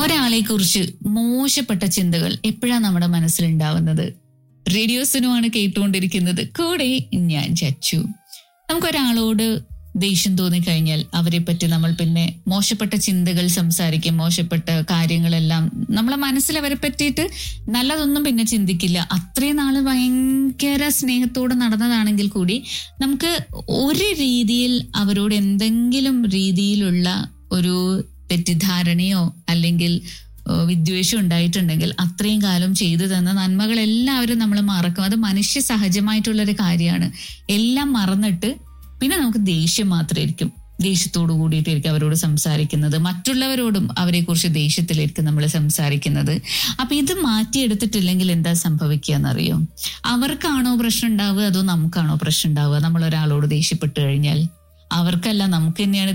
ഒരാളെ കുറിച്ച് മോശപ്പെട്ട ചിന്തകൾ എപ്പോഴാണ് നമ്മുടെ മനസ്സിലുണ്ടാവുന്നത് റേഡിയോസിനുമാണ് കേട്ടുകൊണ്ടിരിക്കുന്നത് കൂടെ ഞാൻ ചച്ചു നമുക്കൊരാളോട് ദേഷ്യം തോന്നിക്കഴിഞ്ഞാൽ അവരെ പറ്റി നമ്മൾ പിന്നെ മോശപ്പെട്ട ചിന്തകൾ സംസാരിക്കും മോശപ്പെട്ട കാര്യങ്ങളെല്ലാം നമ്മളെ മനസ്സിൽ അവരെ പറ്റിയിട്ട് നല്ലതൊന്നും പിന്നെ ചിന്തിക്കില്ല അത്രയും നാള് ഭയങ്കര സ്നേഹത്തോടെ നടന്നതാണെങ്കിൽ കൂടി നമുക്ക് ഒരു രീതിയിൽ അവരോട് എന്തെങ്കിലും രീതിയിലുള്ള ഒരു തെറ്റിദ്ധാരണയോ അല്ലെങ്കിൽ ഏഹ്, വിദ്വേഷം ഉണ്ടായിട്ടുണ്ടെങ്കിൽ അത്രയും കാലം ചെയ്തു തന്ന നന്മകൾ എല്ലാവരും നമ്മൾ മറക്കും അത് മനുഷ്യ സഹജമായിട്ടുള്ളൊരു കാര്യമാണ് എല്ലാം മറന്നിട്ട് പിന്നെ നമുക്ക് ദേഷ്യം മാത്രമായിരിക്കും ദേഷ്യത്തോടു കൂടിയിട്ടായിരിക്കും അവരോട് സംസാരിക്കുന്നത് മറ്റുള്ളവരോടും അവരെ കുറിച്ച് ദേഷ്യത്തിലായിരിക്കും നമ്മൾ സംസാരിക്കുന്നത് അപ്പൊ ഇത് മാറ്റിയെടുത്തിട്ടില്ലെങ്കിൽ എന്താ സംഭവിക്കുക എന്നറിയോ അവർക്കാണോ പ്രശ്നം ഉണ്ടാവുക അതോ നമുക്കാണോ പ്രശ്നം ഉണ്ടാവുക നമ്മൾ ഒരാളോട് ദേഷ്യപ്പെട്ട് കഴിഞ്ഞാൽ അവർക്കല്ല നമുക്ക് തന്നെയാണ്